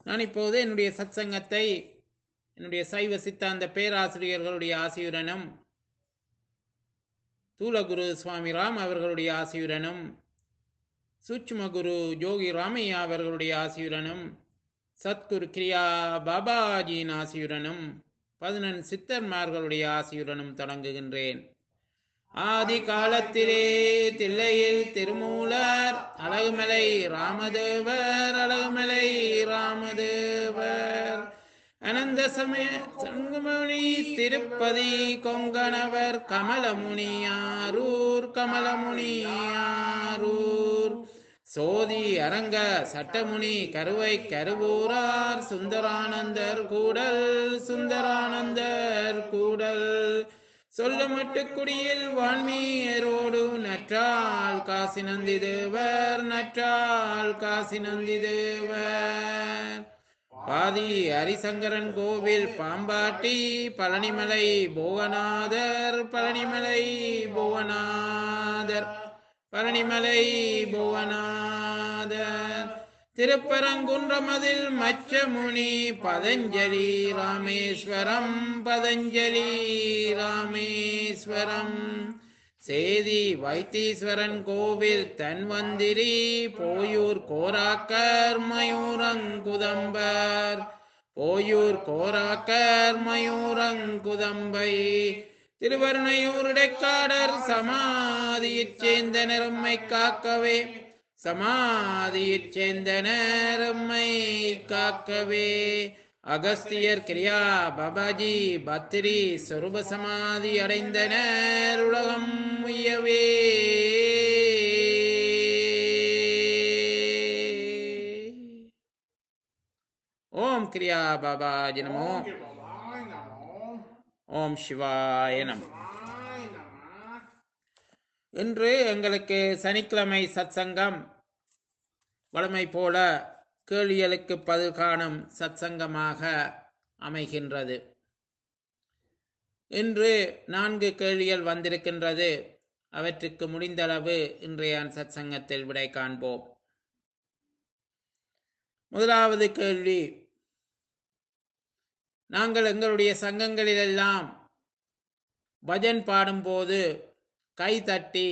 நான் இப்போது என்னுடைய சத்சங்கத்தை என்னுடைய சைவ சித்தாந்த பேராசிரியர்களுடைய ஆசியுடனும் தூலகுரு சுவாமி ராம் அவர்களுடைய ஆசியுடனும் சூட்சும குரு ஜோகி ராமையா அவர்களுடைய ஆசியுடனும் சத்குரு கிரியா பாபாஜியின் ஆசியுடனும் பதினெண் சித்தர்மார்களுடைய ஆசியுடனும் தொடங்குகின்றேன் ஆதி காலத்திலே தில்லையில் திருமூலர் அழகுமலை ராமதேவர் அழகுமலை ராமதேவர் அனந்த சமய சங்குமணி திருப்பதி கொங்கணவர் கமலமுனியாரூர் கமலமுனியாரூர் சோதி அரங்க சட்டமுனி கருவை கருவூரார் சுந்தரானந்தர் கூடல் சுந்தரானந்தர் கூடல் சொல்லமட்டு குடியில் வான்மீயரோடு நற்றால் காசி நந்தி தேவர் நற்றால் காசி நந்தி தேவர் பாதி ஹரிசங்கரன் கோவில் பாம்பாட்டி பழனிமலை புவனாதர் பழனிமலை புவனாதர் பழனிமலை புவனாதர் திருப்பரங்குன்றமதில் மச்சமுனி பதஞ்சலி ராமேஸ்வரம் பதஞ்சலி ராமேஸ்வரம் சேதி வைத்தீஸ்வரன் கோவில் தன்வந்திரி போயூர் கோராக்கர் மயூரங்குதம்பர் போயூர் கோராக்கர் மயூரங்குதம்பை திருவருணையூர் இடைக்காடர் சமாதியைச் சேர்ந்த நெரும்மை காக்கவே சமாதியைச் சேர்ந்த நேரம்மை காக்கவே அகஸ்தியர் கிரியா பாபாஜி பத்திரி சொருப சமாதி அடைந்தனர் உலகம் உய்யவே ஓம் கிரியா பாபாஜி நமோ சிவாய நமோ ஓம் சிவாய நமோ சிவாய நம இன்று எங்களுக்கு சனிக்கிழமை சத்சங்கம் வழமை போல கேள்விகளுக்கு பதில் காணும் சத்சங்கமாக அமைகின்றது இன்று நான்கு கேள்விகள் வந்திருக்கின்றது அவற்றுக்கு முடிந்தளவு இன்றைய சத்சங்கத்தில் விடை காண்போம் முதலாவது கேள்வி நாங்கள் எங்களுடைய சங்கங்களிலெல்லாம் பஜன் பாடும்போது கை தட்டி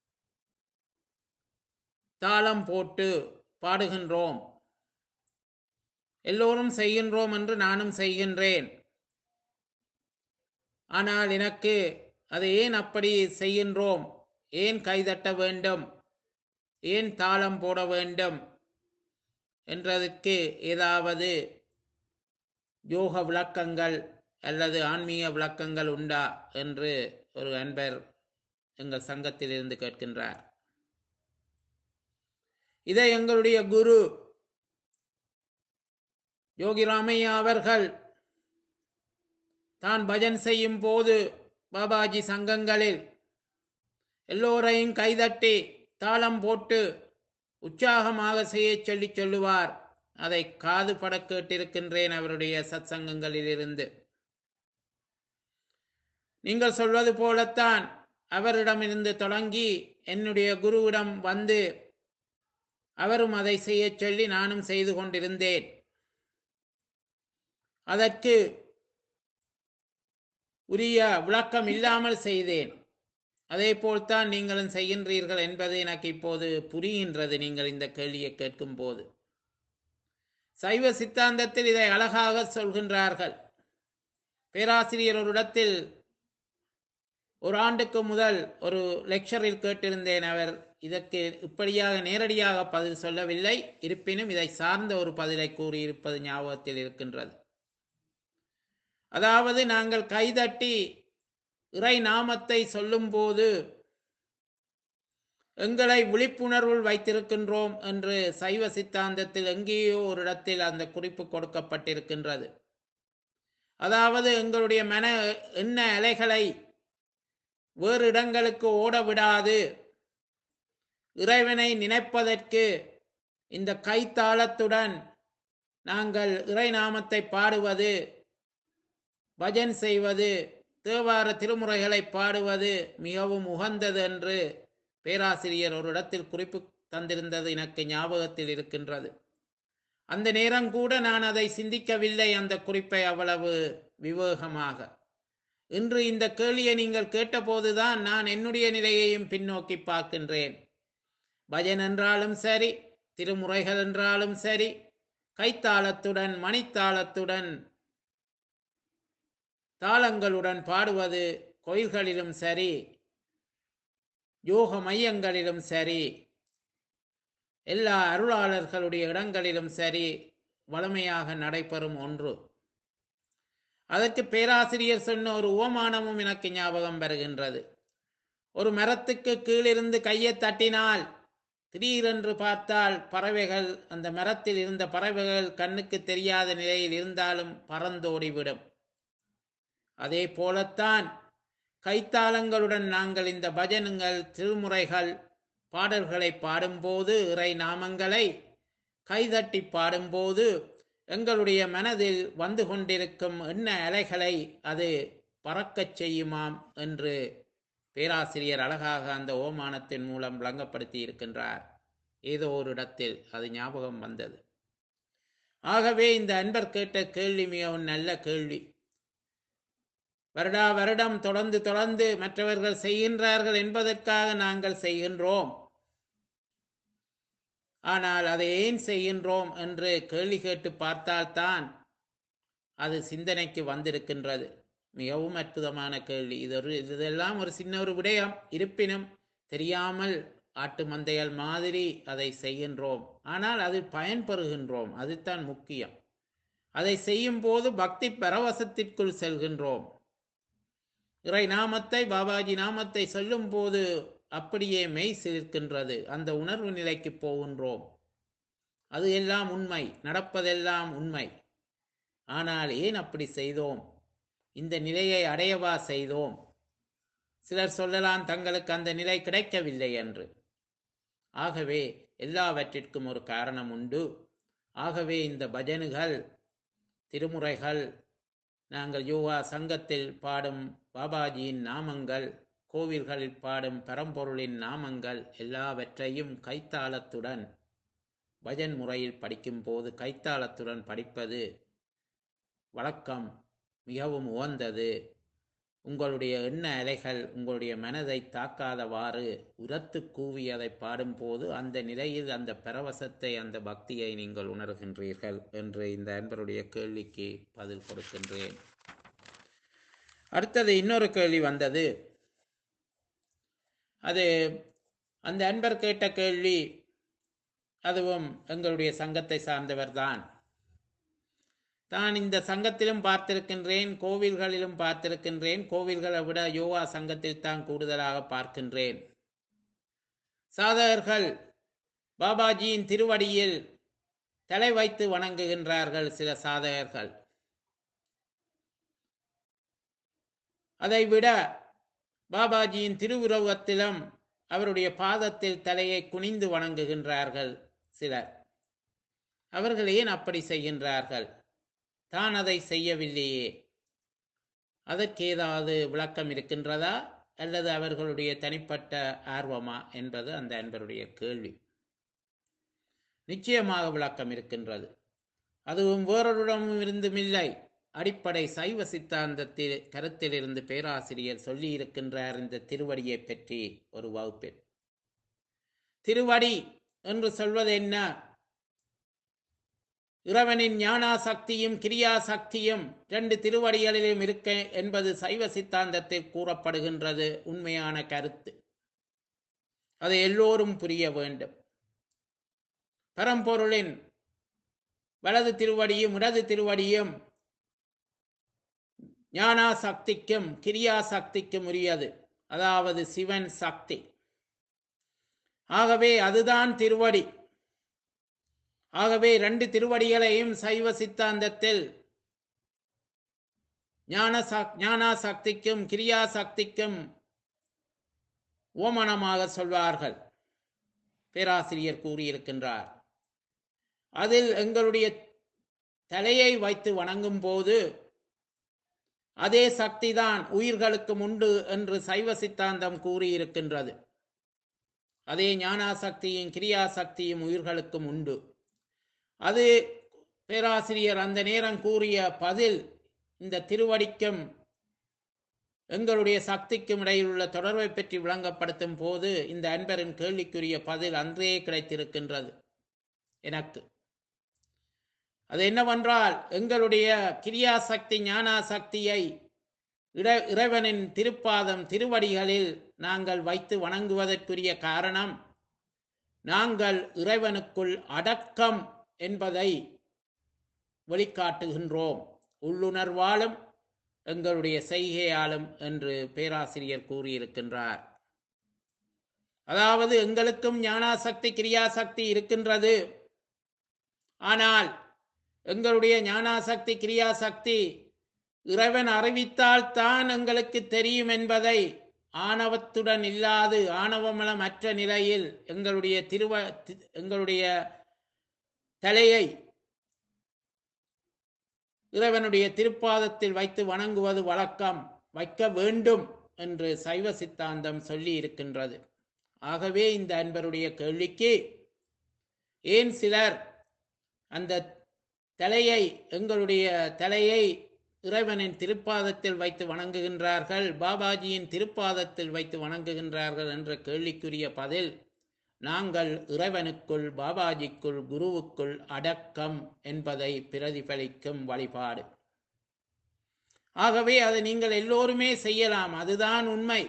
தாளம் போட்டு பாடுகின்றோம் எல்லோரும் செய்கின்றோம் என்று நானும் செய்கின்றேன் ஆனால் எனக்கு அதை ஏன் அப்படி செய்கின்றோம் ஏன் கைதட்ட வேண்டும் ஏன் தாளம் போட வேண்டும் என்றதுக்கு ஏதாவது யோக விளக்கங்கள் அல்லது ஆன்மீக விளக்கங்கள் உண்டா என்று ஒரு அன்பர் எங்கள் சங்கத்தில் இருந்து கேட்கின்றார் இதை எங்களுடைய குரு யோகி ராமையா அவர்கள் தான் பஜன் செய்யும் போது பாபாஜி சங்கங்களில் எல்லோரையும் கைதட்டி தாளம் போட்டு உற்சாகமாக செய்ய சொல்லி சொல்லுவார் அதை காது பட கேட்டிருக்கின்றேன் அவருடைய சத் சங்கங்களில் இருந்து நீங்கள் சொல்வது போலத்தான் அவரிடமிருந்து தொடங்கி என்னுடைய குருவிடம் வந்து அவரும் அதை செய்ய சொல்லி நானும் செய்து கொண்டிருந்தேன் அதற்கு உரிய விளக்கம் இல்லாமல் செய்தேன் அதே போல்தான் நீங்களும் செய்கின்றீர்கள் என்பது எனக்கு இப்போது புரிகின்றது நீங்கள் இந்த கேள்வியை கேட்கும் போது சைவ சித்தாந்தத்தில் இதை அழகாக சொல்கின்றார்கள் பேராசிரியர் ஒரு இடத்தில் ஒரு ஆண்டுக்கு முதல் ஒரு லெக்சரில் கேட்டிருந்தேன் அவர் இதற்கு இப்படியாக நேரடியாக பதில் சொல்லவில்லை இருப்பினும் இதை சார்ந்த ஒரு பதிலை கூறியிருப்பது ஞாபகத்தில் இருக்கின்றது அதாவது நாங்கள் கைதட்டி இறை நாமத்தை சொல்லும்போது எங்களை விழிப்புணர்வுள் வைத்திருக்கின்றோம் என்று சைவ சித்தாந்தத்தில் எங்கேயோ ஒரு இடத்தில் அந்த குறிப்பு கொடுக்கப்பட்டிருக்கின்றது அதாவது எங்களுடைய மன எண்ண அலைகளை வேறு இடங்களுக்கு ஓட விடாது இறைவனை நினைப்பதற்கு இந்த கைத்தாளத்துடன் நாங்கள் இறை நாமத்தை பாடுவது பஜன் செய்வது தேவார திருமுறைகளை பாடுவது மிகவும் உகந்தது என்று பேராசிரியர் ஒரு இடத்தில் குறிப்பு தந்திருந்தது எனக்கு ஞாபகத்தில் இருக்கின்றது அந்த நேரம் கூட நான் அதை சிந்திக்கவில்லை அந்த குறிப்பை அவ்வளவு விவேகமாக இன்று இந்த கேள்வியை நீங்கள் கேட்டபோதுதான் நான் என்னுடைய நிலையையும் பின்னோக்கி பார்க்கின்றேன் பஜன் என்றாலும் சரி திருமுறைகள் என்றாலும் சரி கைத்தாளத்துடன் மணித்தாளத்துடன் தாளங்களுடன் பாடுவது கோயில்களிலும் சரி யோக மையங்களிலும் சரி எல்லா அருளாளர்களுடைய இடங்களிலும் சரி வளமையாக நடைபெறும் ஒன்று அதற்கு பேராசிரியர் சொன்ன ஒரு உவமானமும் எனக்கு ஞாபகம் வருகின்றது ஒரு மரத்துக்கு கீழிருந்து கையை தட்டினால் திடீரென்று பார்த்தால் பறவைகள் அந்த மரத்தில் இருந்த பறவைகள் கண்ணுக்கு தெரியாத நிலையில் இருந்தாலும் பறந்தோடிவிடும் அதே போலத்தான் கைத்தாளங்களுடன் நாங்கள் இந்த பஜனுங்கள் திருமுறைகள் பாடல்களை பாடும்போது இறை நாமங்களை கைதட்டி பாடும்போது எங்களுடைய மனதில் வந்து கொண்டிருக்கும் எண்ண அலைகளை அது பறக்கச் செய்யுமாம் என்று பேராசிரியர் அழகாக அந்த ஓமானத்தின் மூலம் விளங்கப்படுத்தி இருக்கின்றார் ஏதோ ஒரு இடத்தில் அது ஞாபகம் வந்தது ஆகவே இந்த அன்பர் கேட்ட கேள்வி மிகவும் நல்ல கேள்வி வருடா வருடம் தொடர்ந்து தொடர்ந்து மற்றவர்கள் செய்கின்றார்கள் என்பதற்காக நாங்கள் செய்கின்றோம் ஆனால் அதை ஏன் செய்கின்றோம் என்று கேள்வி கேட்டு பார்த்தால்தான் அது சிந்தனைக்கு வந்திருக்கின்றது மிகவும் அற்புதமான கேள்வி இது ஒரு இதெல்லாம் ஒரு சின்ன ஒரு விடயம் இருப்பினும் தெரியாமல் ஆட்டு மந்தைகள் மாதிரி அதை செய்கின்றோம் ஆனால் அது பயன்பெறுகின்றோம் அதுதான் முக்கியம் அதை செய்யும் போது பக்தி பரவசத்திற்குள் செல்கின்றோம் இறை நாமத்தை பாபாஜி நாமத்தை சொல்லும் போது அப்படியே மெய் சிலிர்க்கின்றது அந்த உணர்வு நிலைக்கு போகின்றோம் அது எல்லாம் உண்மை நடப்பதெல்லாம் உண்மை ஆனால் ஏன் அப்படி செய்தோம் இந்த நிலையை அடையவா செய்தோம் சிலர் சொல்லலாம் தங்களுக்கு அந்த நிலை கிடைக்கவில்லை என்று ஆகவே எல்லாவற்றிற்கும் ஒரு காரணம் உண்டு ஆகவே இந்த பஜனுகள் திருமுறைகள் நாங்கள் யோகா சங்கத்தில் பாடும் பாபாஜியின் நாமங்கள் கோவில்களில் பாடும் பரம்பொருளின் நாமங்கள் எல்லாவற்றையும் கைத்தாளத்துடன் பஜன் முறையில் படிக்கும்போது கைத்தாளத்துடன் படிப்பது வழக்கம் மிகவும் உவந்தது உங்களுடைய எண்ண அலைகள் உங்களுடைய மனதை தாக்காதவாறு உரத்து கூவி அதை பாடும்போது அந்த நிலையில் அந்த பரவசத்தை அந்த பக்தியை நீங்கள் உணர்கின்றீர்கள் என்று இந்த அன்பருடைய கேள்விக்கு பதில் கொடுக்கின்றேன் அடுத்தது இன்னொரு கேள்வி வந்தது அது அந்த அன்பர் கேட்ட கேள்வி அதுவும் எங்களுடைய சங்கத்தை சார்ந்தவர்தான் தான் இந்த சங்கத்திலும் பார்த்திருக்கின்றேன் கோவில்களிலும் பார்த்திருக்கின்றேன் கோவில்களை விட யோகா சங்கத்தில் தான் கூடுதலாக பார்க்கின்றேன் சாதகர்கள் பாபாஜியின் திருவடியில் தலை வைத்து வணங்குகின்றார்கள் சில சாதகர்கள் அதை விட பாபாஜியின் திருவுருவத்திலும் அவருடைய பாதத்தில் தலையை குனிந்து வணங்குகின்றார்கள் சிலர் அவர்கள் ஏன் அப்படி செய்கின்றார்கள் தான் அதை செய்யவில்லையே அதற்கு ஏதாவது விளக்கம் இருக்கின்றதா அல்லது அவர்களுடைய தனிப்பட்ட ஆர்வமா என்பது அந்த அன்பருடைய கேள்வி நிச்சயமாக விளக்கம் இருக்கின்றது அதுவும் வேறொருடமும் இருந்தும் இல்லை அடிப்படை சைவ சித்தாந்தத்தில் கருத்திலிருந்து பேராசிரியர் சொல்லி இருக்கின்றார் இந்த திருவடியை பற்றி ஒரு வகுப்பில் திருவடி என்று சொல்வது என்ன இறைவனின் ஞானா சக்தியும் கிரியா சக்தியும் இரண்டு திருவடிகளிலும் இருக்க என்பது சைவ சித்தாந்தத்தில் கூறப்படுகின்றது உண்மையான கருத்து அதை எல்லோரும் புரிய வேண்டும் பரம்பொருளின் வலது திருவடியும் இடது திருவடியும் ஞானா சக்திக்கும் கிரியா சக்திக்கும் உரியது அதாவது சிவன் சக்தி ஆகவே அதுதான் திருவடி ஆகவே ரெண்டு திருவடிகளையும் சைவ சித்தாந்தத்தில் ஞான ஞானா சக்திக்கும் கிரியா சக்திக்கும் ஓமனமாக சொல்வார்கள் பேராசிரியர் கூறியிருக்கின்றார் அதில் எங்களுடைய தலையை வைத்து வணங்கும் போது அதே சக்திதான் உயிர்களுக்கும் உண்டு என்று சைவ சித்தாந்தம் கூறியிருக்கின்றது அதே ஞானா சக்தியும் கிரியா சக்தியும் உயிர்களுக்கும் உண்டு அது பேராசிரியர் அந்த நேரம் கூறிய பதில் இந்த திருவடிக்கும் எங்களுடைய சக்திக்கும் இடையில் உள்ள தொடர்பை பற்றி விளங்கப்படுத்தும் போது இந்த அன்பரின் கேள்விக்குரிய பதில் அன்றே கிடைத்திருக்கின்றது எனக்கு அது என்னவென்றால் எங்களுடைய கிரியாசக்தி ஞானாசக்தியை இட இறைவனின் திருப்பாதம் திருவடிகளில் நாங்கள் வைத்து வணங்குவதற்குரிய காரணம் நாங்கள் இறைவனுக்குள் அடக்கம் என்பதை வெளிக்காட்டுகின்றோம் உள்ளுணர்வாலும் எங்களுடைய செய்கையாலும் என்று பேராசிரியர் கூறியிருக்கின்றார் அதாவது எங்களுக்கும் ஞானாசக்தி கிரியாசக்தி இருக்கின்றது ஆனால் எங்களுடைய ஞானாசக்தி கிரியாசக்தி இறைவன் அறிவித்தால் தான் எங்களுக்கு தெரியும் என்பதை ஆணவத்துடன் இல்லாது ஆணவமலம் அற்ற நிலையில் எங்களுடைய திருவ தி- எங்களுடைய தலையை இறைவனுடைய திருப்பாதத்தில் வைத்து வணங்குவது வழக்கம் வைக்க வேண்டும் என்று சைவ சித்தாந்தம் சொல்லி இருக்கின்றது ஆகவே இந்த அன்பருடைய கேள்விக்கு ஏன் சிலர் அந்த தலையை எங்களுடைய தலையை இறைவனின் திருப்பாதத்தில் வைத்து வணங்குகின்றார்கள் பாபாஜியின் திருப்பாதத்தில் வைத்து வணங்குகின்றார்கள் என்ற கேள்விக்குரிய பதில் நாங்கள் இறைவனுக்குள் பாபாஜிக்குள் குருவுக்குள் அடக்கம் என்பதை பிரதிபலிக்கும் வழிபாடு ஆகவே அதை நீங்கள் எல்லோருமே செய்யலாம் அதுதான் உண்மை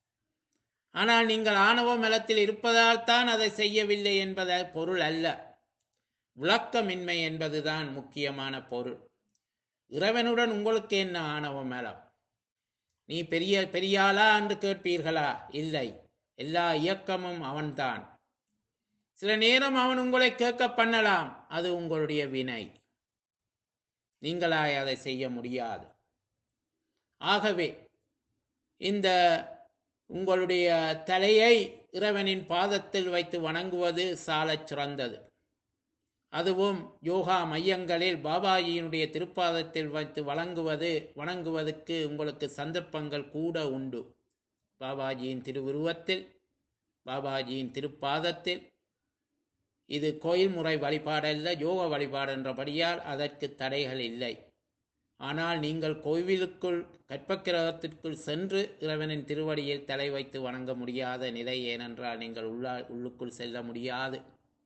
ஆனால் நீங்கள் ஆணவ மலத்தில் இருப்பதால் தான் அதை செய்யவில்லை என்பத பொருள் அல்ல விளக்கமின்மை என்பதுதான் முக்கியமான பொருள் இறைவனுடன் உங்களுக்கு என்ன ஆணவ மலம் நீ பெரிய பெரியாளா என்று கேட்பீர்களா இல்லை எல்லா இயக்கமும் அவன்தான் சில நேரம் அவன் உங்களை கேட்க பண்ணலாம் அது உங்களுடைய வினை நீங்களாய் அதை செய்ய முடியாது ஆகவே இந்த உங்களுடைய தலையை இறைவனின் பாதத்தில் வைத்து வணங்குவது சாலச் சிறந்தது அதுவும் யோகா மையங்களில் பாபாஜியினுடைய திருப்பாதத்தில் வைத்து வழங்குவது வணங்குவதற்கு உங்களுக்கு சந்தர்ப்பங்கள் கூட உண்டு பாபாஜியின் திருவுருவத்தில் பாபாஜியின் திருப்பாதத்தில் இது கோயில் முறை வழிபாடல்ல யோக வழிபாடு என்றபடியால் அதற்கு தடைகள் இல்லை ஆனால் நீங்கள் கோவிலுக்குள் கற்பக்கிரகத்திற்குள் சென்று இறைவனின் திருவடியில் தலை வைத்து வணங்க முடியாத நிலை ஏனென்றால் நீங்கள் உள்ளா உள்ளுக்குள் செல்ல முடியாது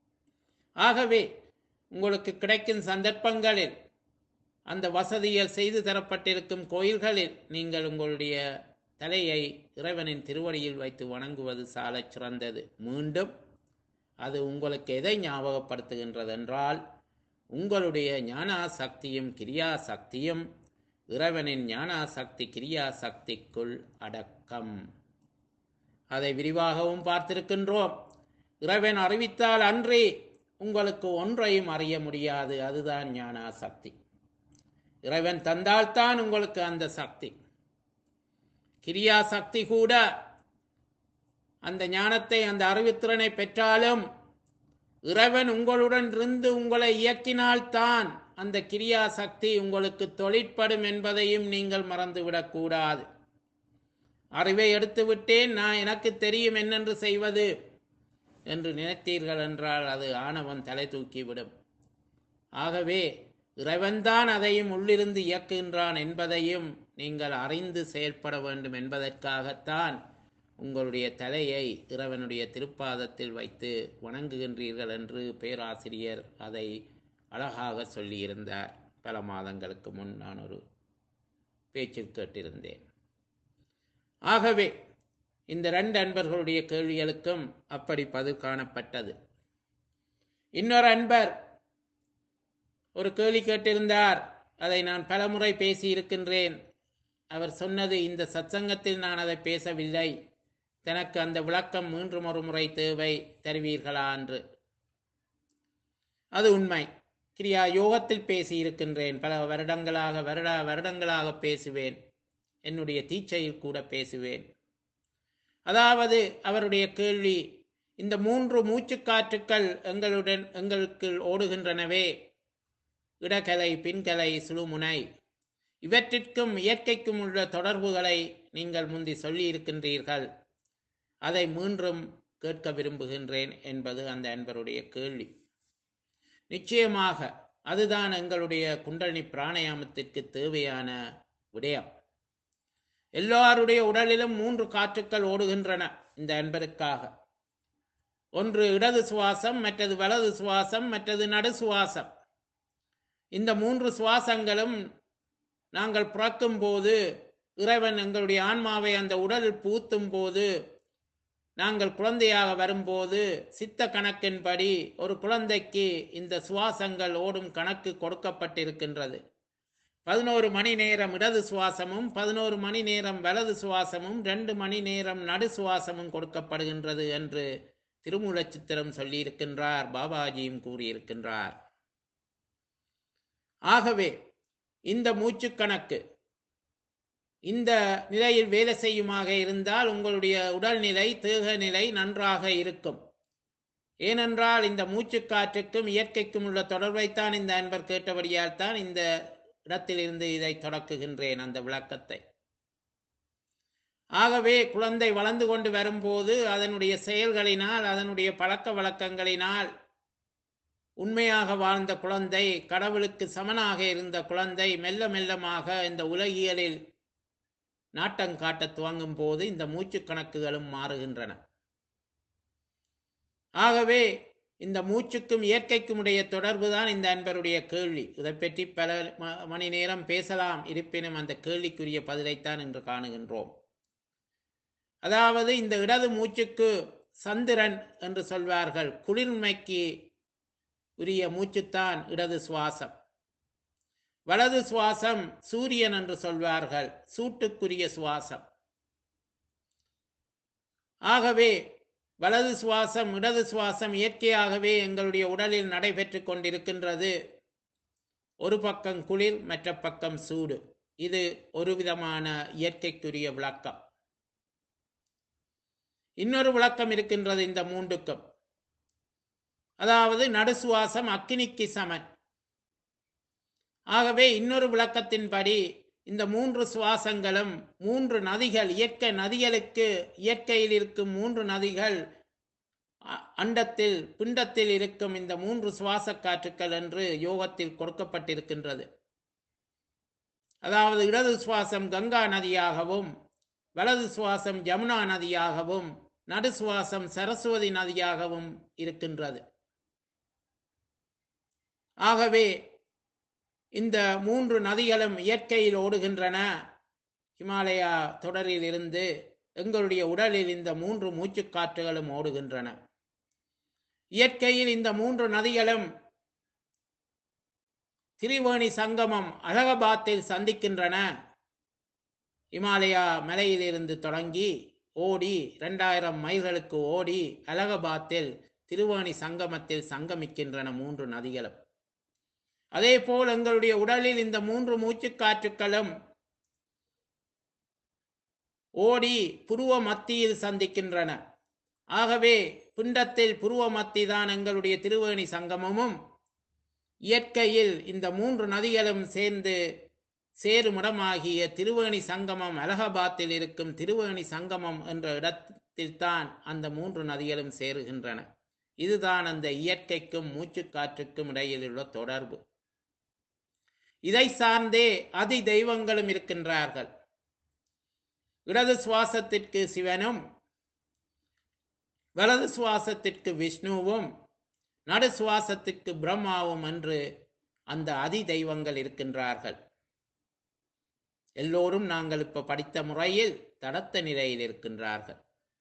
ஆகவே உங்களுக்கு கிடைக்கும் சந்தர்ப்பங்களில் அந்த வசதிகள் செய்து தரப்பட்டிருக்கும் கோயில்களில் நீங்கள் உங்களுடைய தலையை இறைவனின் திருவடியில் வைத்து வணங்குவது சாலச் சிறந்தது மீண்டும் அது உங்களுக்கு எதை ஞாபகப்படுத்துகின்றது என்றால் உங்களுடைய ஞானா சக்தியும் கிரியா சக்தியும் இறைவனின் ஞானா சக்தி கிரியா சக்திக்குள் அடக்கம் அதை விரிவாகவும் பார்த்திருக்கின்றோம் இறைவன் அறிவித்தால் அன்றி உங்களுக்கு ஒன்றையும் அறிய முடியாது அதுதான் ஞானா சக்தி இறைவன் தந்தால்தான் உங்களுக்கு அந்த சக்தி கிரியா சக்தி கூட அந்த ஞானத்தை அந்த அறிவுத்திறனை பெற்றாலும் இறைவன் உங்களுடன் இருந்து உங்களை இயக்கினால்தான் அந்த கிரியா சக்தி உங்களுக்கு தொழிற்படும் என்பதையும் நீங்கள் மறந்துவிடக் கூடாது அறிவை எடுத்து விட்டேன் நான் எனக்கு தெரியும் என்னென்று செய்வது என்று நினைத்தீர்கள் என்றால் அது ஆணவன் தலை தூக்கிவிடும் ஆகவே இறைவன்தான் அதையும் உள்ளிருந்து இயக்குகின்றான் என்பதையும் நீங்கள் அறிந்து செயல்பட வேண்டும் என்பதற்காகத்தான் உங்களுடைய தலையை இறைவனுடைய திருப்பாதத்தில் வைத்து வணங்குகின்றீர்கள் என்று பேராசிரியர் அதை அழகாக சொல்லியிருந்தார் பல மாதங்களுக்கு முன் நான் ஒரு பேச்சில் கேட்டிருந்தேன் ஆகவே இந்த ரெண்டு அன்பர்களுடைய கேள்விகளுக்கும் அப்படி பதில் காணப்பட்டது இன்னொரு அன்பர் ஒரு கேள்வி கேட்டிருந்தார் அதை நான் பலமுறை பேசி இருக்கின்றேன் அவர் சொன்னது இந்த சத்சங்கத்தில் நான் அதை பேசவில்லை தனக்கு அந்த விளக்கம் மீண்டும் ஒரு முறை தேவை தருவீர்களா என்று அது உண்மை கிரியா யோகத்தில் பேசி இருக்கின்றேன் பல வருடங்களாக வருட வருடங்களாக பேசுவேன் என்னுடைய தீட்சையில் கூட பேசுவேன் அதாவது அவருடைய கேள்வி இந்த மூன்று மூச்சுக்காற்றுக்கள் எங்களுடன் எங்களுக்கு ஓடுகின்றனவே இடகலை பின்கலை சுழுமுனை இவற்றிற்கும் இயற்கைக்கும் உள்ள தொடர்புகளை நீங்கள் முந்தி சொல்லி இருக்கின்றீர்கள் அதை மீண்டும் கேட்க விரும்புகின்றேன் என்பது அந்த அன்பருடைய கேள்வி நிச்சயமாக அதுதான் எங்களுடைய குண்டலினி பிராணாயாமத்திற்கு தேவையான விடயம் எல்லாருடைய உடலிலும் மூன்று காற்றுக்கள் ஓடுகின்றன இந்த அன்பருக்காக ஒன்று இடது சுவாசம் மற்றது வலது சுவாசம் மற்றது நடு சுவாசம் இந்த மூன்று சுவாசங்களும் நாங்கள் பிறக்கும் போது இறைவன் எங்களுடைய ஆன்மாவை அந்த உடலில் பூத்தும் போது நாங்கள் குழந்தையாக வரும்போது சித்த கணக்கின்படி ஒரு குழந்தைக்கு இந்த சுவாசங்கள் ஓடும் கணக்கு கொடுக்கப்பட்டிருக்கின்றது பதினோரு மணி நேரம் இடது சுவாசமும் பதினோரு மணி நேரம் வலது சுவாசமும் ரெண்டு மணி நேரம் நடு சுவாசமும் கொடுக்கப்படுகின்றது என்று திருமூலச் சித்திரம் சொல்லியிருக்கின்றார் பாபாஜியும் கூறியிருக்கின்றார் ஆகவே இந்த மூச்சு கணக்கு இந்த நிலையில் வேலை செய்யுமாக இருந்தால் உங்களுடைய உடல்நிலை தேக நிலை நன்றாக இருக்கும் ஏனென்றால் இந்த மூச்சுக்காற்றுக்கும் இயற்கைக்கும் உள்ள தொடர்பைத்தான் இந்த அன்பர் கேட்டபடியால் தான் இந்த இடத்திலிருந்து இதை தொடக்குகின்றேன் அந்த விளக்கத்தை ஆகவே குழந்தை வளர்ந்து கொண்டு வரும்போது அதனுடைய செயல்களினால் அதனுடைய பழக்க வழக்கங்களினால் உண்மையாக வாழ்ந்த குழந்தை கடவுளுக்கு சமனாக இருந்த குழந்தை மெல்ல மெல்லமாக இந்த உலகியலில் நாட்டம் காட்ட துவங்கும் போது இந்த மூச்சு கணக்குகளும் மாறுகின்றன ஆகவே இந்த மூச்சுக்கும் இயற்கைக்கும் உடைய தொடர்பு தான் இந்த அன்பருடைய கேள்வி இதை பற்றி பல ம- மணி நேரம் பேசலாம் இருப்பினும் அந்த கேள்விக்குரிய பதிலைத்தான் இன்று காணுகின்றோம் அதாவது இந்த இடது மூச்சுக்கு சந்திரன் என்று சொல்வார்கள் குளிர்மைக்கு உரிய மூச்சுத்தான் இடது சுவாசம் வலது சுவாசம் சூரியன் என்று சொல்வார்கள் சூட்டுக்குரிய சுவாசம் ஆகவே வலது சுவாசம் இடது சுவாசம் இயற்கையாகவே எங்களுடைய உடலில் நடைபெற்று கொண்டிருக்கின்றது ஒரு பக்கம் குளிர் மற்ற பக்கம் சூடு இது ஒரு விதமான இயற்கைக்குரிய விளக்கம் இன்னொரு விளக்கம் இருக்கின்றது இந்த மூன்றுக்கும் அதாவது நடுசுவாசம் அக்கினிக்கு சமன் ஆகவே இன்னொரு விளக்கத்தின்படி இந்த மூன்று சுவாசங்களும் மூன்று நதிகள் இயற்கை நதிகளுக்கு இயற்கையில் இருக்கும் மூன்று நதிகள் அ- அண்டத்தில் பிண்டத்தில் இருக்கும் இந்த மூன்று சுவாச காற்றுக்கள் என்று யோகத்தில் கொடுக்கப்பட்டிருக்கின்றது அதாவது இடது சுவாசம் கங்கா நதியாகவும் வலது சுவாசம் ஜமுனா நதியாகவும் நடு சுவாசம் சரஸ்வதி நதியாகவும் இருக்கின்றது ஆகவே இந்த மூன்று நதிகளும் இயற்கையில் ஓடுகின்றன ஹிமாலயா தொடரில் இருந்து எங்களுடைய உடலில் இந்த மூன்று மூச்சுக்காற்றுகளும் ஓடுகின்றன இயற்கையில் இந்த மூன்று நதிகளும் திரிவேணி சங்கமம் அலகாபாத்தில் சந்திக்கின்றன இமாலயா மலையிலிருந்து தொடங்கி ஓடி இரண்டாயிரம் மைல்களுக்கு ஓடி அலகாபாத்தில் திருவேணி சங்கமத்தில் சங்கமிக்கின்றன மூன்று நதிகளும் அதே போல் எங்களுடைய உடலில் இந்த மூன்று மூச்சுக்காற்றுக்களும் ஓடி புருவ மத்தியில் சந்திக்கின்றன ஆகவே பிண்டத்தில் புருவ மத்தி தான் எங்களுடைய திருவேணி சங்கமமும் இயற்கையில் இந்த மூன்று நதிகளும் சேர்ந்து சேருமிடமாகிய திருவேணி சங்கமம் அலகாபாத்தில் இருக்கும் திருவேணி சங்கமம் என்ற இடத்தில்தான் அந்த மூன்று நதிகளும் சேருகின்றன இதுதான் அந்த இயற்கைக்கும் மூச்சுக்காற்றுக்கும் இடையில் உள்ள தொடர்பு இதை சார்ந்தே அதி தெய்வங்களும் இருக்கின்றார்கள் இடது சுவாசத்திற்கு சிவனும் வலது சுவாசத்திற்கு விஷ்ணுவும் நடு சுவாசத்திற்கு பிரம்மாவும் என்று அந்த அதி தெய்வங்கள் இருக்கின்றார்கள் எல்லோரும் நாங்கள் இப்ப படித்த முறையில் தடத்த நிலையில் இருக்கின்றார்கள்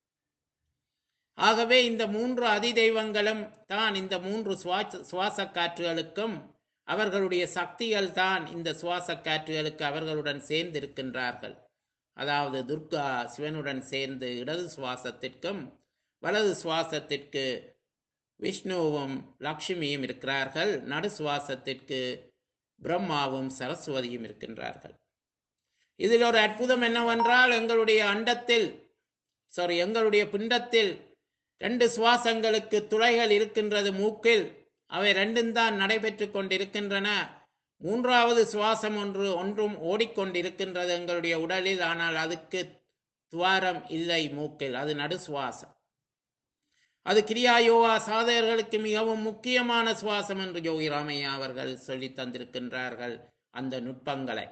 ஆகவே இந்த மூன்று அதி தெய்வங்களும் தான் இந்த மூன்று சுவாச சுவாச காற்றுகளுக்கும் அவர்களுடைய சக்திகள் தான் இந்த சுவாச காற்றுகளுக்கு அவர்களுடன் சேர்ந்து இருக்கின்றார்கள் அதாவது துர்கா சிவனுடன் சேர்ந்து இடது சுவாசத்திற்கும் வலது சுவாசத்திற்கு விஷ்ணுவும் லக்ஷ்மியும் இருக்கிறார்கள் நடு சுவாசத்திற்கு பிரம்மாவும் சரஸ்வதியும் இருக்கின்றார்கள் இதில் ஒரு அற்புதம் என்னவென்றால் எங்களுடைய அண்டத்தில் சாரி எங்களுடைய பிண்டத்தில் ரெண்டு சுவாசங்களுக்கு துளைகள் இருக்கின்றது மூக்கில் அவை ரெண்டும் தான் நடைபெற்று கொண்டிருக்கின்றன மூன்றாவது சுவாசம் ஒன்று ஒன்றும் ஓடிக்கொண்டிருக்கின்றது எங்களுடைய உடலில் ஆனால் அதுக்கு துவாரம் இல்லை மூக்கில் அது நடு சுவாசம் அது கிரியா யோகா சாதகர்களுக்கு மிகவும் முக்கியமான சுவாசம் என்று யோகி ராமையா அவர்கள் சொல்லி தந்திருக்கின்றார்கள் அந்த நுட்பங்களை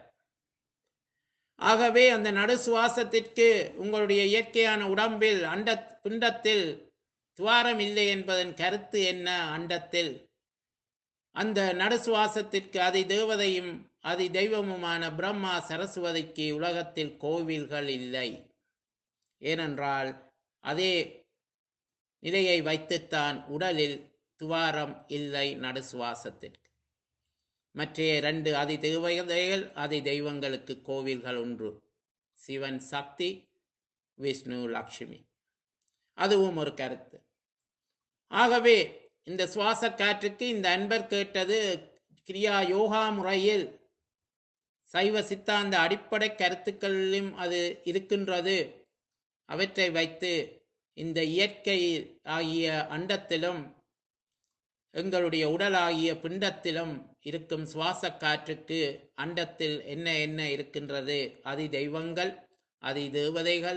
ஆகவே அந்த நடு சுவாசத்திற்கு உங்களுடைய இயற்கையான உடம்பில் அண்ட பிண்டத்தில் துவாரம் இல்லை என்பதன் கருத்து என்ன அண்டத்தில் அந்த நடு சுவாசத்திற்கு அதி தேவதையும் அதி தெய்வமுமான பிரம்மா சரஸ்வதிக்கு உலகத்தில் கோவில்கள் இல்லை ஏனென்றால் அதே நிலையை வைத்துத்தான் உடலில் துவாரம் இல்லை நடு சுவாசத்திற்கு மற்ற இரண்டு அதி தேவதைகள் அதி தெய்வங்களுக்கு கோவில்கள் ஒன்று சிவன் சக்தி விஷ்ணு லக்ஷ்மி அதுவும் ஒரு கருத்து ஆகவே இந்த சுவாச காற்றுக்கு இந்த அன்பர் கேட்டது கிரியா யோகா முறையில் சைவ சித்தாந்த அடிப்படை கருத்துக்களிலும் அது இருக்கின்றது அவற்றை வைத்து இந்த இயற்கை ஆகிய அண்டத்திலும் எங்களுடைய உடலாகிய பிண்டத்திலும் இருக்கும் சுவாச காற்றுக்கு அண்டத்தில் என்ன என்ன இருக்கின்றது அதி தெய்வங்கள் அதி தேவதைகள்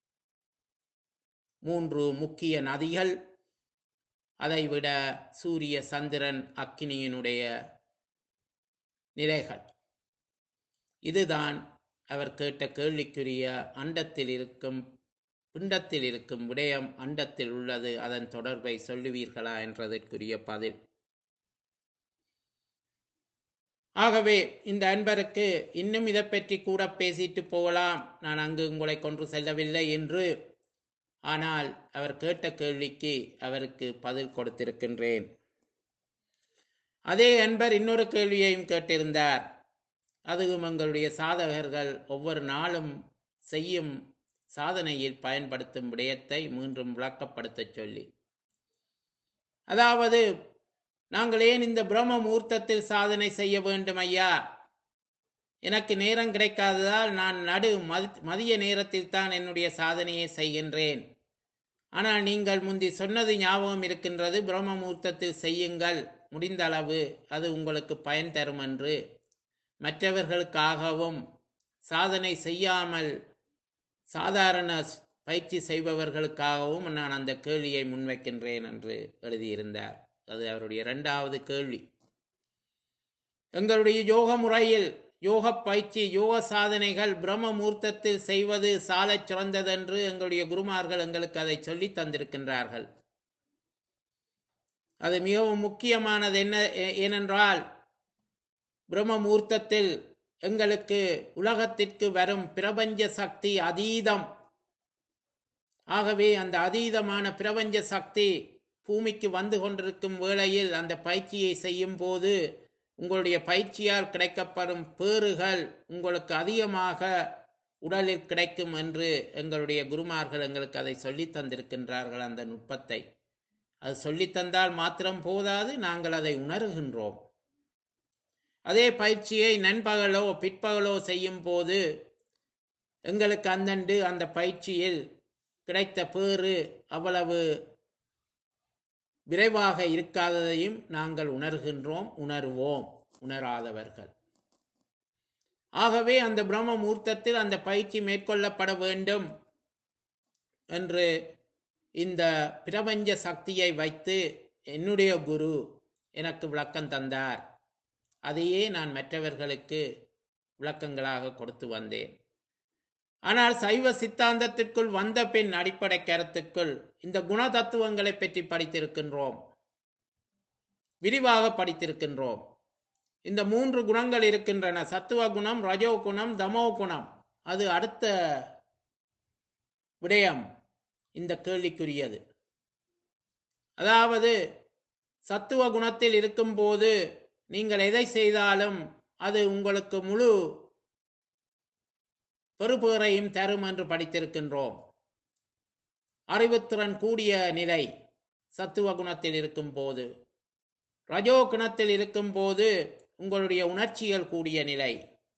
மூன்று முக்கிய நதிகள் அதைவிட சூரிய சந்திரன் அக்கினியினுடைய நிலைகள் இதுதான் அவர் கேட்ட கேள்விக்குரிய அண்டத்தில் இருக்கும் பிண்டத்தில் இருக்கும் விடயம் அண்டத்தில் உள்ளது அதன் தொடர்பை சொல்லுவீர்களா என்றதற்குரிய பதில் ஆகவே இந்த அன்பருக்கு இன்னும் இதை பற்றி கூட பேசிட்டு போகலாம் நான் அங்கு உங்களை கொண்டு செல்லவில்லை என்று ஆனால் அவர் கேட்ட கேள்விக்கு அவருக்கு பதில் கொடுத்திருக்கின்றேன் அதே அன்பர் இன்னொரு கேள்வியையும் கேட்டிருந்தார் அதுவும் எங்களுடைய சாதகர்கள் ஒவ்வொரு நாளும் செய்யும் சாதனையில் பயன்படுத்தும் விடயத்தை மீண்டும் விளக்கப்படுத்தச் சொல்லி அதாவது நாங்கள் ஏன் இந்த பிரம்ம முகூர்த்தத்தில் சாதனை செய்ய வேண்டும் ஐயா எனக்கு நேரம் கிடைக்காததால் நான் நடு மதி- மதிய நேரத்தில் தான் என்னுடைய சாதனையை செய்கின்றேன் ஆனால் நீங்கள் முந்தி சொன்னது ஞாபகம் இருக்கின்றது பிரம்ம முகூர்த்தத்தில் செய்யுங்கள் முடிந்த அளவு அது உங்களுக்கு பயன் தரும் என்று மற்றவர்களுக்காகவும் சாதனை செய்யாமல் சாதாரண ஸ்- பயிற்சி செய்பவர்களுக்காகவும் நான் அந்த கேள்வியை முன்வைக்கின்றேன் என்று எழுதியிருந்தார் அது அவருடைய இரண்டாவது கேள்வி எங்களுடைய யோக முறையில் யோக பயிற்சி யோக சாதனைகள் பிரம்ம முகூர்த்தத்தில் செய்வது சாலச் சிறந்ததென்று எங்களுடைய குருமார்கள் எங்களுக்கு அதை சொல்லி தந்திருக்கின்றார்கள் அது மிகவும் முக்கியமானது என்ன ஏ- ஏனென்றால் பிரம்ம முகூர்த்தத்தில் எங்களுக்கு உலகத்திற்கு வரும் பிரபஞ்ச சக்தி அதீதம் ஆகவே அந்த அதீதமான பிரபஞ்ச சக்தி பூமிக்கு வந்து கொண்டிருக்கும் வேளையில் அந்த பயிற்சியை செய்யும் போது உங்களுடைய பயிற்சியால் கிடைக்கப்படும் பேறுகள் உங்களுக்கு அதிகமாக உடலில் கிடைக்கும் என்று எங்களுடைய குருமார்கள் எங்களுக்கு அதை சொல்லித் தந்திருக்கின்றார்கள் அந்த நுட்பத்தை அது சொல்லித் தந்தால் மாத்திரம் போதாது நாங்கள் அதை உணர்கின்றோம் அதே பயிற்சியை நண்பகலோ பிற்பகலோ செய்யும் போது எங்களுக்கு அந்தண்டு அந்த பயிற்சியில் கிடைத்த பேறு அவ்வளவு விரைவாக இருக்காததையும் நாங்கள் உணர்கின்றோம் உணர்வோம் உணராதவர்கள் ஆகவே அந்த பிரம்ம முகூர்த்தத்தில் அந்த பயிற்சி மேற்கொள்ளப்பட வேண்டும் என்று இந்த பிரபஞ்ச சக்தியை வைத்து என்னுடைய குரு எனக்கு விளக்கம் தந்தார் அதையே நான் மற்றவர்களுக்கு விளக்கங்களாக கொடுத்து வந்தேன் ஆனால் சைவ சித்தாந்தத்திற்குள் வந்த பின் அடிப்படை கருத்துக்குள் இந்த குண தத்துவங்களை பற்றி படித்திருக்கின்றோம் விரிவாக படித்திருக்கின்றோம் இந்த மூன்று குணங்கள் இருக்கின்றன சத்துவ குணம் ரஜோ குணம் தமோ குணம் அது அடுத்த விடயம் இந்த கேள்விக்குரியது அதாவது சத்துவ குணத்தில் இருக்கும்போது நீங்கள் எதை செய்தாலும் அது உங்களுக்கு முழு பெறுபேறையும் தரும் என்று படித்திருக்கின்றோம் அறிவுத்திறன் கூடிய நிலை சத்துவ குணத்தில் இருக்கும் போது ரஜோ குணத்தில் இருக்கும் போது உங்களுடைய உணர்ச்சிகள் கூடிய நிலை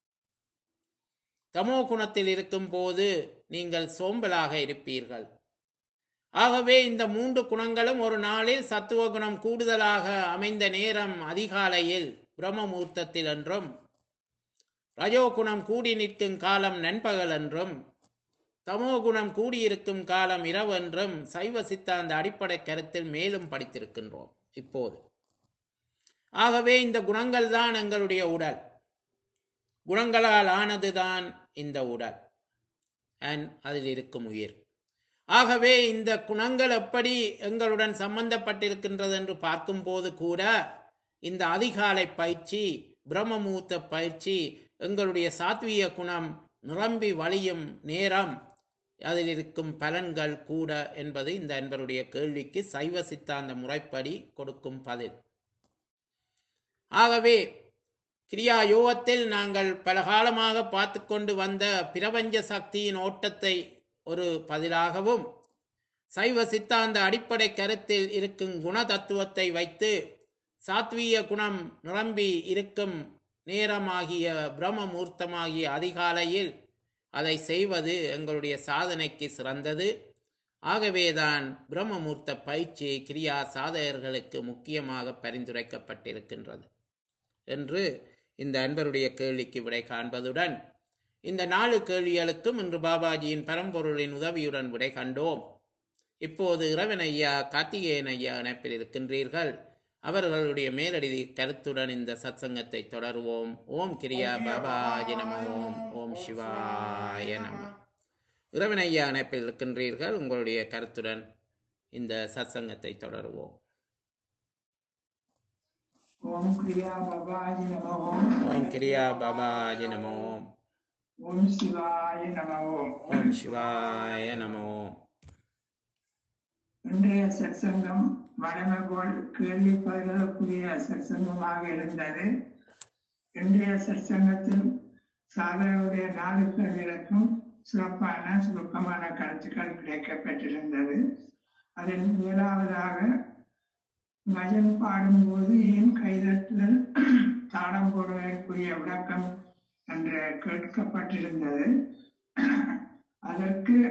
தமோ குணத்தில் இருக்கும் போது நீங்கள் சோம்பலாக இருப்பீர்கள் ஆகவே இந்த மூன்று குணங்களும் ஒரு நாளில் சத்துவ குணம் கூடுதலாக அமைந்த நேரம் அதிகாலையில் பிரம்ம முகூர்த்தத்தில் என்றும் ரஜோ குணம் கூடி நிற்கும் காலம் நண்பகல் என்றும் தமோ குணம் கூடியிருக்கும் காலம் இரவு என்றும் சைவ சித்தாந்த அடிப்படை கருத்தில் மேலும் படித்திருக்கின்றோம் இப்போது ஆகவே இந்த குணங்கள் தான் எங்களுடைய உடல் குணங்களால் ஆனதுதான் இந்த உடல் அண்ட் அதில் இருக்கும் உயிர் ஆகவே இந்த குணங்கள் எப்படி எங்களுடன் சம்பந்தப்பட்டிருக்கின்றது என்று பார்க்கும்போது கூட இந்த அதிகாலை பயிற்சி பிரம்மமூர்த்த பயிற்சி எங்களுடைய சாத்வீக குணம் நிரம்பி வழியும் நேரம் அதில் இருக்கும் பலன்கள் கூட என்பது இந்த அன்பருடைய கேள்விக்கு சைவ சித்தாந்த முறைப்படி கொடுக்கும் பதில் ஆகவே கிரியா யோகத்தில் நாங்கள் பல காலமாக பார்த்து கொண்டு வந்த பிரபஞ்ச சக்தியின் ஓட்டத்தை ஒரு பதிலாகவும் சைவ சித்தாந்த அடிப்படை கருத்தில் இருக்கும் குண தத்துவத்தை வைத்து சாத்வீக குணம் நிரம்பி இருக்கும் நேரமாகிய பிரம்மமூர்த்தமாகிய அதிகாலையில் அதை செய்வது எங்களுடைய சாதனைக்கு சிறந்தது ஆகவேதான் பிரம்மமூர்த்த பயிற்சி கிரியா சாதகர்களுக்கு முக்கியமாக பரிந்துரைக்கப்பட்டிருக்கின்றது என்று இந்த அன்பருடைய கேள்விக்கு விடை காண்பதுடன் இந்த நாலு கேள்விகளுக்கும் இன்று பாபாஜியின் பரம்பொருளின் உதவியுடன் விடை கண்டோம் இப்போது இறைவன் ஐயா கார்த்திகேயன் ஐயா இணைப்பில் இருக்கின்றீர்கள் அவர்களுடைய மேலடி கருத்துடன் இந்த சத்சங்கத்தை தொடருவோம் ஓம் கிரியா பாபாஜி நம ஓம் ஓம் சிவாய நம இறைவன் ஐயா இணைப்பில் இருக்கின்றீர்கள் உங்களுடைய கருத்துடன் இந்த சத்சங்கத்தை தொடருவோம் ஓம் கிரியா பபாஜி நம ஓம் ஓம் கிரியா பாபாஜி நம ஓம் ஓம் சிவாய நம ஓம் ஓம் சிவாய நம ஓம் இன்றைய சத்சங்கம் வடமை போல் கேள்வி பதிலுக்குரிய சத்சங்கமாக இருந்தது இன்றைய சத்சங்கத்தில் சாதகருடைய நாலு கேள்விகளுக்கும் சிறப்பான சுருக்கமான கருத்துக்கள் கிடைக்கப்பெற்றிருந்தது அதில் முதலாவதாக பஜன் பாடும்போது ஏன் கைதட்டுதல் தாளம் போடுவதற்குரிய விளக்கம் என்று கேட்கப்பட்டிருந்தது அதற்கு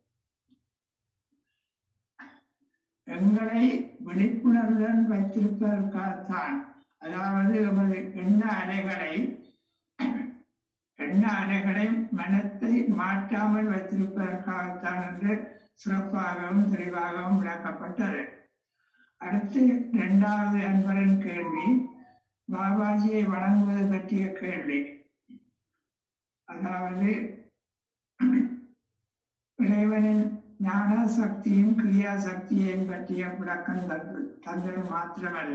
எங்களை விழிப்புணர்வுடன் வைத்திருப்பதற்காகத்தான் அதாவது எமது எண்ண அலைகளை எண்ண அலைகளை மனத்தை மாற்றாமல் வைத்திருப்பதற்காகத்தான் என்று சிறப்பாகவும் தெளிவாகவும் விளக்கப்பட்டது அடுத்து இரண்டாவது அன்பரின் கேள்வி பாபாஜியை வணங்குவது பற்றிய கேள்வி அதாவது இறைவனின் ஞான சக்தியும் கிரியா சக்தியையும் பற்றிய விளக்கம் தந்து தந்தது மாத்திரமல்ல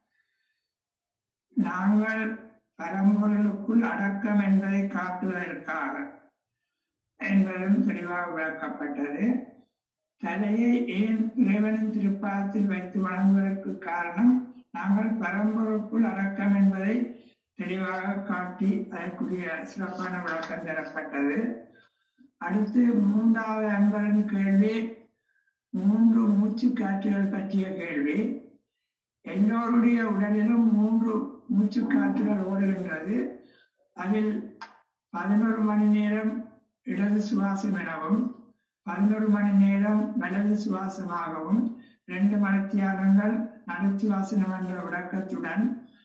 நாங்கள் பரம்பொருளுக்குள் அடக்கம் என்பதை காட்டுவதற்காக என்பதும் தெளிவாக விளக்கப்பட்டது தலையை ஏன் இறைவனின் திருப்பாதத்தில் வைத்து வணங்குவதற்கு காரணம் நாங்கள் பரம்பொருளுக்குள் அடக்கம் என்பதை தெளிவாக காட்டி அதற்குரிய சிறப்பான விளக்கம் தரப்பட்டது அடுத்து மூன்றாவது அன்பரின் கேள்வி மூன்று மூச்சு காற்றுகள் பற்றிய கேள்வி எல்லோருடைய உடலிலும் மூன்று மூச்சு காற்றுகள் ஓடுகின்றது அதில் பதினோரு மணி நேரம் இடது சுவாசம் எனவும் பதினோரு மணி நேரம் வலது சுவாசமாகவும் இரண்டு மணித்தியாலங்கள் நடுச்சுவாசனம் என்ற விளக்கத்துடன்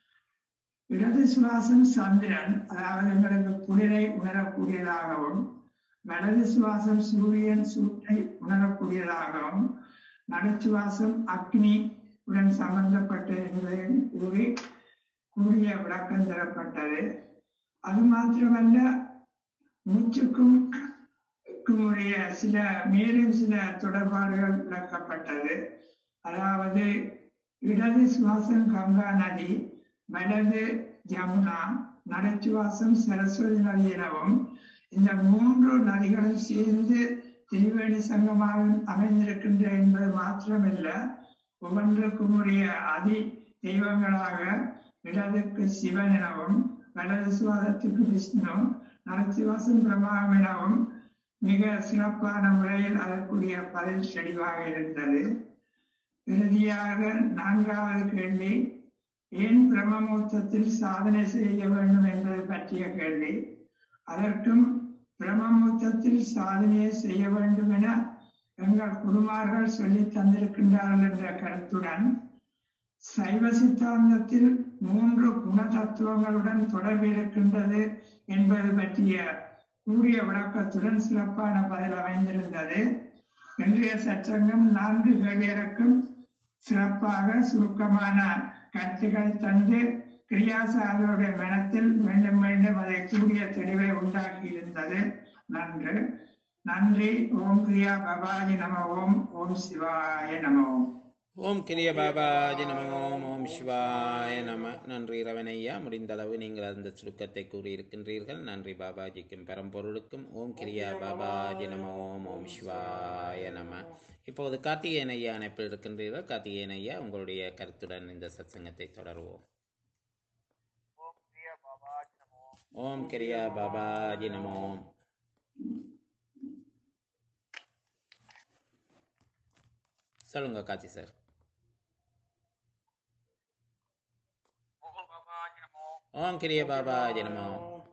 இடது சுவாசம் சந்திரன் அதாவது எங்களுக்கு குளிரை உணரக்கூடியதாகவும் வலது சுவாசம் சூரியன் சூட்டை உணரக்கூடியதாகவும் நடுச்சுவாசம் அக்னி உடன் சம்பந்தப்பட்ட என்பதையும் கூறி கூறிய விளக்கம் தரப்பட்டது அது மாத்திரமல்ல மூச்சுக்கும் உடைய சில மேலும் சில தொடர்பாடுகள் விளக்கப்பட்டது அதாவது இடது சுவாசம் கங்கா நதி வலது ஜமுனா நடைச்சுவாசம் சரஸ்வதி நதி எனவும் இந்த மூன்று நதிகளும் சேர்ந்து திரிவேணி சங்கமாக அமைந்திருக்கின்ற என்பது மாத்திரமல்ல ஒவ்வொன்றுக்கும் உரிய அதி தெய்வங்களாக இடதுக்கு சிவன் எனவும் வலது சுவாசத்துக்கு விஷ்ணு நரசிவாசம் பிரம்மாவும் எனவும் மிக சிறப்பான முறையில் அதற்குரிய பதில் தெளிவாக இருந்தது இறுதியாக நான்காவது கேள்வி ஏன் பிரம்மமூர்த்தத்தில் சாதனை செய்ய வேண்டும் என்பது பற்றிய கேள்வி அதற்கும் பிரம்மமூர்த்தத்தில் சாதனையை செய்ய வேண்டும் என எங்கள் குருமார்கள் சொல்லி தந்திருக்கின்றார்கள் என்ற கருத்துடன் சைவ சித்தாந்தத்தில் மூன்று குண தத்துவங்களுடன் தொடர்பு இருக்கின்றது என்பது பற்றிய கூறிய விளக்கத்துடன் சிறப்பான பதில் அமைந்திருந்தது இன்றைய சச்சங்கம் நான்கு கேள்வியருக்கும் சிறப்பாக சுருக்கமான கருத்துக்கள் தந்து கிரியாசாரருடைய மனத்தில் மீண்டும் மீண்டும் அதை கூடிய தெளிவை உண்டாக்கி இருந்தது நன்று நன்றி ஓம் கிரியா பபாஜி நம ஓம் ஓம் சிவாய நம ஓம் ஓம் கிரிய பாபாஜி நம ஓம் ஓம் சிவாய நம நன்றி ரவணையா முடிந்தளவு நீங்கள் அந்த சுருக்கத்தை கூறியிருக்கின்றீர்கள் நன்றி பாபாஜிக்கும் பரம்பொருளுக்கும் ஓம் கிரியா பாபாஜி நம ஓம் ஓம் சிவாய நம இப்போது கார்த்திகேயன் ஐயா அணைப்பில் இருக்கின்றீர்கள் கார்த்திகேயன் ஐயா உங்களுடைய கருத்துடன் இந்த சத்சங்கத்தை தொடருவோம் ஓம் கிரியா பாபாஜி நம ஓம் சொல்லுங்க கார்த்தி சார் ஓம் பாபாஜி நமோ ஓம் கிரிய பாபாஜி நம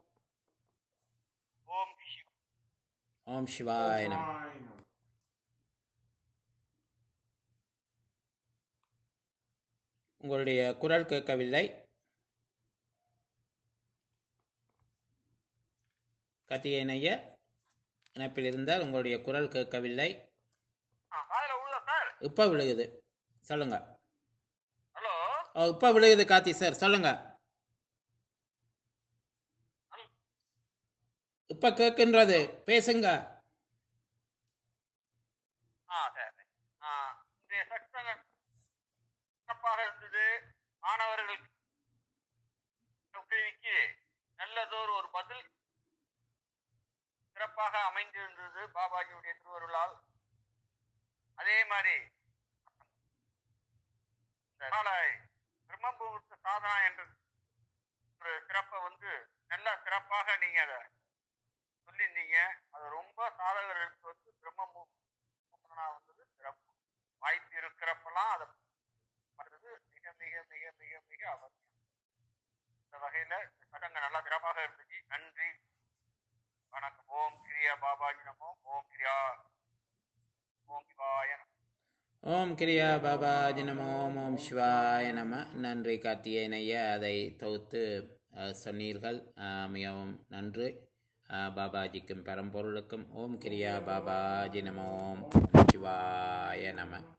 ஓம் சிவ ஓம் சிவாய நம சிவாய நம. உங்களுடைய குரல் கேட்கவில்லை கார்த்திகேயன் ஐயா இணைப்பில் இருந்தால் உங்களுடைய குரல் கேட்கவில்லை ஆ, காதுல விழுதா சார் இப்ப விழுகுது சொல்லுங்க ஹலோ ஓ இப்ப விழுகுது கார்த்தி சார் சொல்லுங்க இப்ப கேட்கின்றது பேசுங்க ஆ சரி ஆ இந்த சட்டங்கள் சிறப்பாக இருந்தது மாணவர்களுக்கு கேள்விக்கு நல்லதொரு ஒரு பதில் சிறப்பாக அமைந்திருந்தது பாபாஜியுடைய திருவருளால் அதே மாதிரி இந்த நாளை பிரம்மபுரத்து சாதனா என்ற ஒரு சிறப்பை வந்து நல்ல சிறப்பாக நீங்க அதை சொல்லியிருந்தீங்க அது ரொம்ப சாதகர்களுக்கு வந்து பிரம்ம முகூர்த்தனா வந்தது சிறப்பு வாய்ப்பு இருக்கிறப்பெல்லாம் அதை பண்றது மிக மிக மிக மிக மிக அவசியம் இந்த வகையில இந்த சடங்கு நல்லா சிறப்பாக இருந்துச்சு நன்றி வணக்கம் ஓம் கிரியா பாபாஜி நமோ ஓம் கிரியா ஓம் சிவாய நமோ. ஓம் கிரியா பாபாஜி நம ஓம் ஓம் சிவாய நம நன்றி கார்த்திகேயன் ஐயா அதை தொகுத்து அஹ், சொன்னீர்கள் அஹ், மிகவும் நன்றி அஹ், பாபாஜிக்கும் பரம்பொருளுக்கும் ஓம் கிரியா பாபாஜி நம ஓம் சிவாய நம